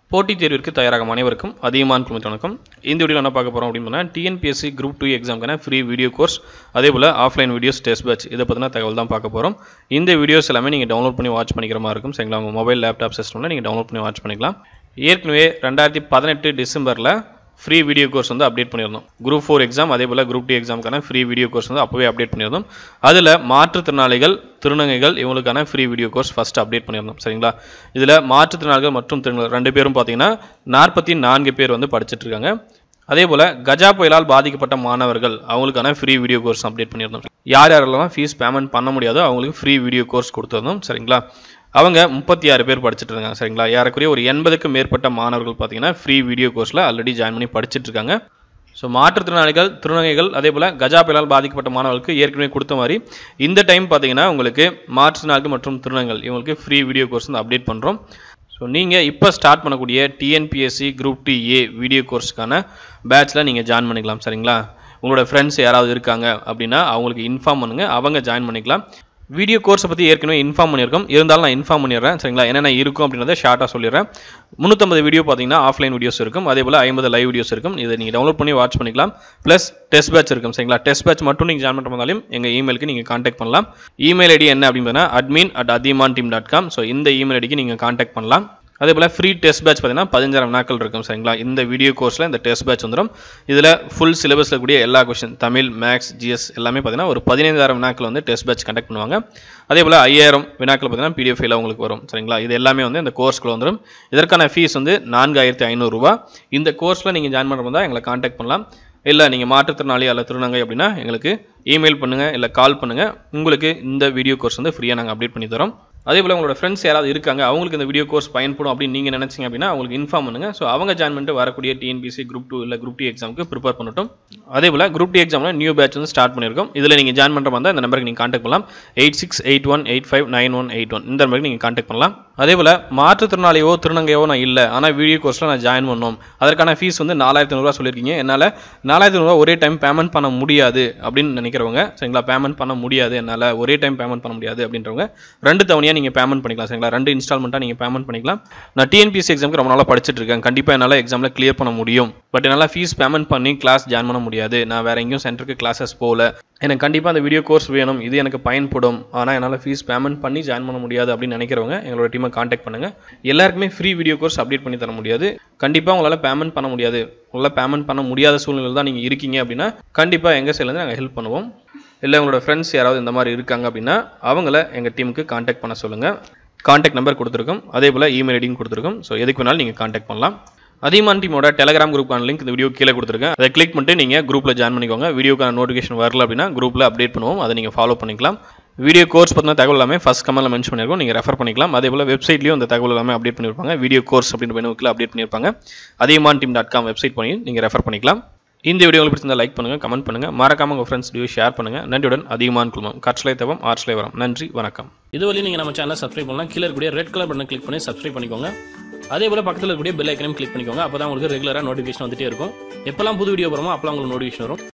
போட்டித் தேர்விற்கு தயாராகும் அனைவருக்கும் அதிகமான குழுமத்து வணக்கம் இந்த வீடியோவில் என்ன பார்க்க போகிறோம் அப்படின்னு சொன்னால் டிஎன்பிஎஸ்சி குரூப் டூ எக்ஸாம்க்கான ஃப்ரீ வீடியோ கோர்ஸ் அதே போல் ஆஃப்லைன் வீடியோஸ் டெஸ்ட் பேட்ச் இதை பற்றின தகவல் தான் பார்க்க போகிறோம் இந்த வீடியோஸ் எல்லாமே நீங்கள் டவுன்லோட் பண்ணி வாட்ச் பண்ணிக்கிற மாதிரி இருக்கும் சரிங்களா உங்கள் மொபைல் லேப்டாப் சிஸ்டமில் நீங்கள் டவுன்லோட் பண்ணி வாட்ச் பண்ணிக்கலாம் ஏற்கனவே ரெண்டாயிரத்தி பதினெட்டு டிசம்பரில் ஃப்ரீ வீடியோ கோர்ஸ் வந்து அப்டேட் பண்ணியிருந்தோம் குரூப் ஃபோர் எக்ஸாம் அதே போல் குரூப் டூ எக்ஸாமுக்கான ஃப்ரீ வீடியோ கோர்ஸ் வந்து அப்போவே அப்டேட் பண்ணியிருந்தோம் அதில் மாற்றுத்திறனாளிகள் திருநங்கைகள் இவங்களுக்கான free video course first update பண்ணியிருந்தோம் சரிங்களா இதில் மாற்றுத்திறனாளிகள் மற்றும் திருநங்கை ரெண்டு பேரும் பார்த்தீங்கன்னா நாற்பத்தி நான்கு பேர் வந்து படிச்சுட்டு இருக்காங்க அதே போல் கஜா புயலால் பாதிக்கப்பட்ட மாணவர்கள் அவங்களுக்கான ஃப்ரீ வீடியோ கோர்ஸ் அப்டேட் பண்ணியிருந்தோம் யார் யாரெல்லாம் ஃபீஸ் பேமெண்ட் பண்ண முடியாதோ அவங்களுக்கு ஃப்ரீ வீடியோ கோர்ஸ் கொடுத்துருந்தோம் சரிங்களா அவங்க முப்பத்தி ஆறு பேர் படிச்சுட்டு இருக்காங்க சரிங்களா ஏறக்குறைய ஒரு எண்பதுக்கும் மேற்பட்ட மாணவர்கள் பார்த்தீங்கன்னா ஃப்ரீ வீடியோ கோர்ஸில் ஆல்ரெடி ஜாயின் பண்ணி படிச்சுட்டு இருக்காங்க ஸோ மாற்றுத்திறனாளிகள் திருநங்கைகள் அதே போல் கஜா புயலால் பாதிக்கப்பட்ட மாணவர்களுக்கு ஏற்கனவே கொடுத்த மாதிரி இந்த டைம் பார்த்தீங்கன்னா உங்களுக்கு மாற்றுத்திறனாளிகள் மற்றும் திருநங்கைகள் இவங்களுக்கு ஃப்ரீ வீடியோ கோர்ஸ் வந்து அப்டேட் பண்ணுறோம் ஸோ நீங்கள் இப்போ ஸ்டார்ட் பண்ணக்கூடிய TNPSC group D A video கோர்ஸ்க்கான பேட்ச்சில் நீங்கள் ஜாயின் பண்ணிக்கலாம் சரிங்களா உங்களோட ஃப்ரெண்ட்ஸ் யாராவது இருக்காங்க அப்படின்னா அவங்களுக்கு இன்ஃபார்ம் பண்ணுங்கள் அவங்க ஜாயின் பண்ணிக்கலாம் வீடியோ கோர்ஸை பற்றி ஏற்கனவே இன்ஃபார்ம் பண்ணியிருக்கோம் இருந்தாலும் நான் இன்ஃபார்ம் பண்ணிடுறேன் சரிங்களா என்னென்ன இருக்கும் அப்படின்றத ஷார்ட்டாக சொல்லிடுறேன் முந்நூற்றம்பது வீடியோ பார்த்தீங்கன்னா ஆஃப்லைன் வீடியோஸ் இருக்கும் அதே போல் ஐம்பது லைவ் வீடியோஸ் இருக்கும் இதை நீங்கள் டவுன்லோட் பண்ணி வாட்ச் பண்ணிக்கலாம் ப்ளஸ் டெஸ்ட் பேட்ச் இருக்கும் சரிங்களா டெஸ்ட் பேட்ச் மட்டும் நீங்கள் ஜாயின் பண்ணுறதாலையும் எங்கள் இமெயிலுக்கு நீங்கள் காண்டாக்ட் பண்ணலாம் இமெயில் ஐடி என்ன அப்படின்னு admin at Athiyaman team dot com so இந்த இமெயில் ஐடிக்கு நீங்கள் காண்டாக்ட் பண்ணலாம் அதே போல் ஃப்ரீ டெஸ்ட் பேட்ச் பார்த்தீங்கன்னா பதினஞ்சாயிரம் நாட்கள் இருக்கும் சரிங்களா இந்த வீடியோ கோர்ஸில் இந்த டெஸ்ட் பேட்ச் வந்துடும் இதில் ஃபுல் சிலபஸில் கூடிய எல்லா கொஷின் தமிழ் மேக்ஸ் ஜிஎஸ் எல்லாமே பார்த்தீங்கன்னா ஒரு பதினைந்தாயிரம் வினாக்கள் வந்து டெஸ்ட் பேட்ச் கண்டக்ட் பண்ணுவாங்க அதே போல் ஐயாயிரம் வினாக்கள் பார்த்தீங்கன்னா பிடிஎஃப் ஃபைல உங்களுக்கு வரும் சரிங்களா இது எல்லாமே வந்து இந்த கோர்ஸ்க்குள்ள வந்துடும் இதற்கான ஃபீஸ் வந்து நான்காயிரத்தி ஐநூறுரூவா இந்த கோர்ஸில் நீங்கள் ஜாயின் பண்ணுறதா இருந்தால் எங்களை காண்டாக்ட் பண்ணலாம் இல்லை நீங்கள் மாற்றுத்திறனாளி அல்ல திருநங்கை அப்படின்னா எங்களுக்கு இமெயில் பண்ணுங்கள் இல்லை கால் பண்ணுங்கள் உங்களுக்கு இந்த வீடியோ கோர்ஸ் வந்து ஃப்ரீயாக நாங்கள் அப்டேட் பண்ணி தரோம் அதே போல் உங்களோட ஃப்ரெண்ட்ஸ் யாராவது இருக்காங்க அவங்களுக்கு இந்த வீடியோ கோர்ஸ் பயன்படும் அப்படின்னு நீங்கள் நினச்சிங்க அப்படின்னா அவங்களுக்கு இன்ஃபார்ம் பண்ணுங்கள் ஸோ அவங்க ஜாயின் பண்ணிட்டு வரக்கூடிய டிஎன்பிசி குரூப் டூ இல்லை குரூப் டி எக்ஸாமுக்கு ப்ரிப்பேர் பண்ணட்டும் அதே போல் குரூப் டி எக்ஸாமில் நியூ பேட்ச் வந்து ஸ்டார்ட் பண்ணியிருக்கோம் இதில் நீங்கள் ஜாயின் பண்ணுற மாதிரி இந்த நம்பருக்கு நீங்கள் காண்டாக்ட் பண்ணலாம் eight six eight one eight five nine one eight one இந்த நம்பருக்கு நீங்கள் காண்டாக்ட் பண்ணலாம் அதே போல் மாற்றுத்திறனாளியோ திருநங்கையோ நான் இல்லை ஆனால் வீடியோ கோர்ஸில் நான் ஜாயின் பண்ணோம் அதற்கான ஃபீஸ் வந்து நாலாயிரத்தி ஐநூறுரூவா சொல்லியிருக்கீங்க என்னால் நாலாயிரத்தி ஐநூறுரூவா ஒரே டைம் பேமெண்ட் பண்ண முடியாது அப்படின்னு நினைக்கிறவங்க சரிங்களா பேமெண்ட் பண்ண முடியாது என்னால் ஒரே டைம் பேமெண்ட் பண்ண முடியாது அப்படின்றவங்க ரெண்டு தவணையாக நீங்கள் பேமெண்ட் பண்ணிக்கலாம் சரிங்களா ரெண்டு இன்ஸ்டால்மெண்ட்டாக நீங்கள் பேமெண்ட் பண்ணிக்கலாம் நான் டிஎன்பிஎஸ்சி எக்ஸாமுக்கு ரொம்ப நாளாக படிச்சுட்டு இருக்கேன் கண்டிப்பாக என்னால் எக்ஸாமில் கிளியர் பண்ண முடியும் பட் என்னால் ஃபீஸ் பேமெண்ட் பண்ணி கிளாஸ் ஜாயின் பண்ண முடியாது நான் வேறு எங்கேயும் சென்டருக்கு கிளாஸஸ் போகல எனக்கு கண்டிப்பாக அந்த வீடியோ கோர்ஸ் வேணும் இது எனக்கு பயன்படும் ஆனால் என்னால் ஃபீஸ் பேமெண்ட் பண்ணி ஜாயின் பண்ண முடியாது அப்படின்னு நினைக்கிறவங்க எங்களோட டீமை காண்டாக்ட் பண்ணுங்கள் எல்லாருக்குமே ஃப்ரீ வீடியோ கோர்ஸ் அப்டேட் பண்ணி தர முடியாது கண்டிப்பாக உங்களால் பேமெண்ட் பண்ண முடியாது உங்களால் பேமெண்ட் பண்ண முடியாத சூழ்நிலையில் தான் நீங்கள் இருக்கீங்க அப்படின்னா கண்டிப்பாக எங்கள் சைட்லேருந்து நாங்கள் ஹெல்ப் பண்ணுவோம் இல்லை உங்களோட ஃப்ரெண்ட்ஸ் யாராவது இந்த மாதிரி இருக்காங்க அப்படின்னா அவங்கள எங்கள் டீமுக்கு காண்டாக்ட் பண்ண சொல்லுங்கள் காண்டாக்ட் நம்பர் கொடுத்துருக்கோம் அதே போல் இமெயில் ஐடியும் கொடுத்துருக்கோம் ஸோ எதுக்கு வேணாலும் நீங்கள் காண்டாக்ட் பண்ணலாம் அதிகமான டீமோட டெலகிராம் குரூப்பான லிங்க் இந்த வீடியோ கீழே கொடுத்துருக்கேன் அதை கிளிக் பண்ணிட்டு நீங்கள் குரூப்பில் ஜாயின் பண்ணிக்கோங்க வீடியோக்கான நோட்டிஃபிகேஷன் வரல அப்படின்னா குரூப்பில் அப்டேட் பண்ணுவோம் அதை நீங்கள் ஃபாலோ பண்ணிக்கலாம் வீடியோ கோர்ஸ் பற்றின தகவல் எல்லாமே ஃபஸ்ட் கமெண்ட்ல மென்ஷன் பண்ணியிருக்கோம் நீங்கள் ரெஃபர் பண்ணிக்கலாம் அதே போல் வெப்சைட்லையும் அந்த தகவல் எல்லாமே அப்டேட் பண்ணியிருப்பாங்க வீடியோ கோர்ஸ் அப்படின்ற மெனுக்கில் அப்டேட் பண்ணியிருப்பாங்க அதிகமான டீம் டாட் காம் வெப்சைட் பண்ணி நீங்கள் ரெஃபர் பண்ணிக்கலாம் இந்த வீடியோ உங்களுக்கு பிடிச்சிருந்தா லைக் பண்ணுங்கள் கமெண்ட் பண்ணுங்கள் மறக்காம உங்கள் ஃப்ரெண்ட்ஸ் வீடியோ ஷேர் பண்ணுங்கள் நன்றியுடன் அதிகமான குழுமம் கட்ஸ்லை தவம் ஆர்ட்ஸ்லை வரம் நன்றி வணக்கம் இதுவரை நீங்கள் நம்ம சேனலை சப்ஸ்கிரைப் பண்ணலாம் கீழே இருக்கக்கூடிய ரெட் கலர் பட்டன் கிளிக் பண்ணி சப்ஸ்கிரைப் பண்ணிக்கோங்க அதே போல் பக்கத்தில் இருக்கக்கூடிய பெல் ஐக்கனையும் கிளிக் பண்ணிக்கோங்க அப்போ தான் உங்களுக்கு ரெகுலராக நோட்டிஃபிகேஷன் வந்துட்டே இருக்கும் எப்போல்லாம் புது வீடியோ போகிறோமோ அப்போலாம் உங்களுக்கு நோட்டிஃபிகேஷன் வரும்